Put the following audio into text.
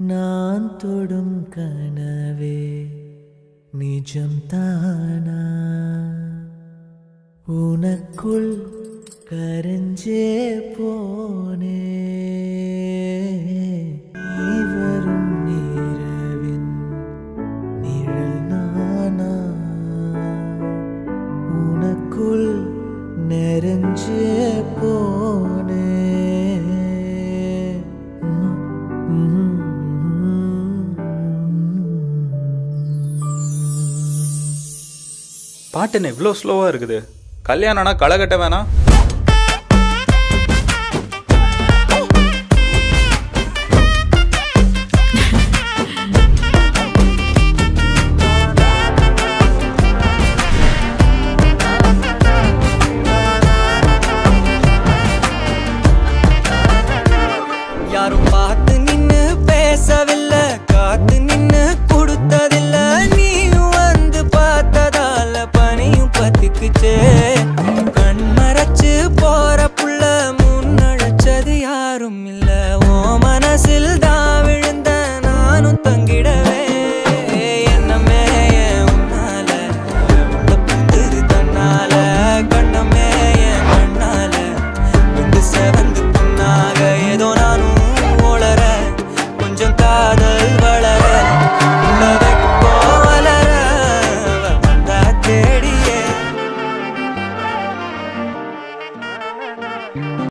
நான் தொடும் கனவே நிஜம் தானா உனக்குள் கரைஞ்சே போனே நீ வரும் இரவின் நிழல் நானா உனக்குள் நெருஞ்சே போனே பாட்டு என்ன இவ்வளோ ஸ்லோவாக இருக்குது கல்யாணம்னா களை கட்ட வேணாம் யாரும் பார்த்து நின்னு பேசவில்லை காத்து நின்னு கொடுத்ததில்ல நீயும் வந்து பார்த்ததால பனியும் பத்திக்குச்சே கண் மறைச்சு போற புள்ள முன்னழைச்சது யாரும் இல்ல ஓ மனசில் தான் விழுந்த நானும் தங்கிடவே என்னமே உன்னால தப்புது தன்னால கண்ணமே என் கண்ணால வந்து செவந்து புண்ணாக ஏதோ நானும் ஓளற கொஞ்சம் காதல் வளர உள்ள வெப்போ வளர அவ வந்தா தேடியே